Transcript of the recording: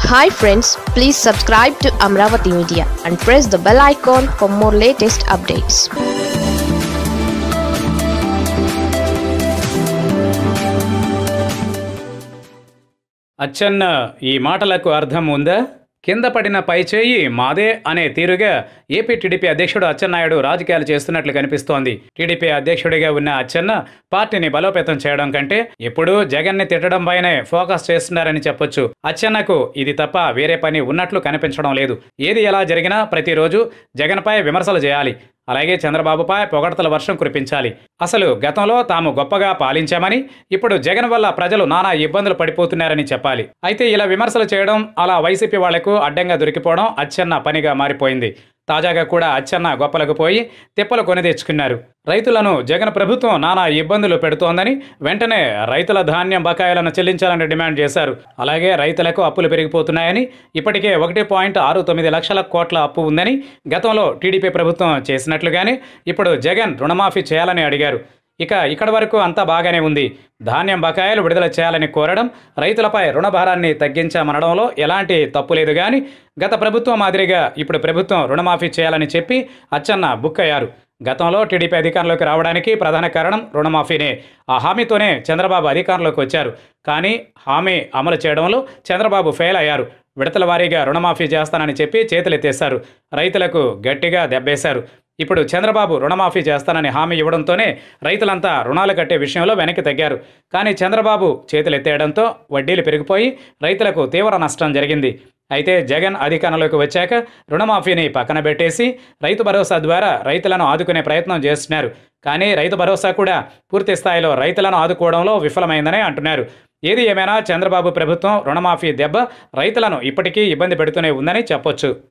hi friends please subscribe to Amaravati media and press the bell icon for more latest updates Atchanna ఈ మాటలకు అర్థం ఉందా కింద పడిన పై చేయి మాదే అనే తీరుగా ఏపీ టీడీపీ అధ్యక్షుడు అచ్చెన్నాయుడు రాజకీయాలు చేస్తున్నట్లు కనిపిస్తోంది టీడీపీ అధ్యక్షుడిగా ఉన్న అచ్చెన్న పార్టీని బలోపేతం చేయడం కంటే ఎప్పుడూ జగన్ని తిట్టడం పైనే ఫోకస్ చేస్తున్నారని చెప్పొచ్చు అచ్చెన్నకు ఇది తప్ప వేరే పని ఉన్నట్లు కనిపించడం లేదు ఏది ఎలా జరిగినా ప్రతిరోజు జగన్పై విమర్శలు చేయాలి అలాగే చంద్రబాబుపై పొగడతల వర్షం కురిపించాలి అసలు గతంలో తాము గొప్పగా పాలించామని ఇప్పుడు జగన్ వల్ల ప్రజలు నానా ఇబ్బందులు పడిపోతున్నారని చెప్పాలి అయితే ఇలా విమర్శలు చేయడం అలా వైసీపీ వాళ్లకు అడ్డంగా దొరికిపోవడం అచ్చెన్న పనిగా మారిపోయింది తాజాగా కూడా అచ్చెన్న గొప్పలకు పోయి తిప్పలు కొని తెచ్చుకున్నారు రైతులను జగన్ ప్రభుత్వం నానా ఇబ్బందులు పెడుతోందని వెంటనే రైతుల ధాన్యం బకాయిలను చెల్లించాలని డిమాండ్ చేశారు అలాగే రైతులకు అప్పులు పెరిగిపోతున్నాయని ఇప్పటికే ఒకటి పాయింట్ ఆరు తొమ్మిది లక్షల కోట్ల అప్పు ఉందని గతంలో టీడీపీ ప్రభుత్వం చేసినట్లుగానే ఇప్పుడు జగన్ రుణమాఫీ చేయాలని అడిగారు ఇక ఇక్కడ వరకు అంతా బాగానే ఉంది ధాన్యం బకాయిలు విడుదల చేయాలని కోరడం రైతులపై రుణభారాన్ని తగ్గించామనడంలో ఎలాంటి తప్పు లేదు కానీ గత ప్రభుత్వం మాదిరిగా ఇప్పుడు ప్రభుత్వం రుణమాఫీ చేయాలని చెప్పి అచ్చన్న బుక్ అయ్యారు గతంలో టీడీపీ అధికారంలోకి రావడానికి ప్రధాన కారణం రుణమాఫీనే ఆ హామీతోనే చంద్రబాబు అధికారంలోకి వచ్చారు కానీ హామీ అమలు చేయడంలో చంద్రబాబు ఫెయిల్ అయ్యారు విడతల వారీగా రుణమాఫీ చేస్తానని చెప్పి చేతులెత్తేశారు రైతులకు గట్టిగా దెబ్బేశారు ఇప్పుడు చంద్రబాబు రుణమాఫీ చేస్తానని హామీ ఇవ్వడంతోనే రైతులంతా రుణాలు కట్టే విషయంలో వెనక్కి తగ్గారు కానీ చంద్రబాబు చేతులెత్తేయడంతో వడ్డీలు పెరిగిపోయి రైతులకు తీవ్ర నష్టం జరిగింది అయితే జగన్ అధికారంలోకి వచ్చాక రుణమాఫీని పక్కన పెట్టేసి రైతు భరోసా ద్వారా రైతులను ఆదుకునే ప్రయత్నం చేస్తున్నారు కానీ రైతు భరోసా కూడా పూర్తి స్థాయిలో రైతులను ఆదుకోవడంలో విఫలమైందని అంటున్నారు ఏది ఏమైనా చంద్రబాబు ప్రభుత్వం రుణమాఫీ దెబ్బ రైతులను ఇప్పటికీ ఇబ్బంది పెడుతూనే ఉందని చెప్పొచ్చు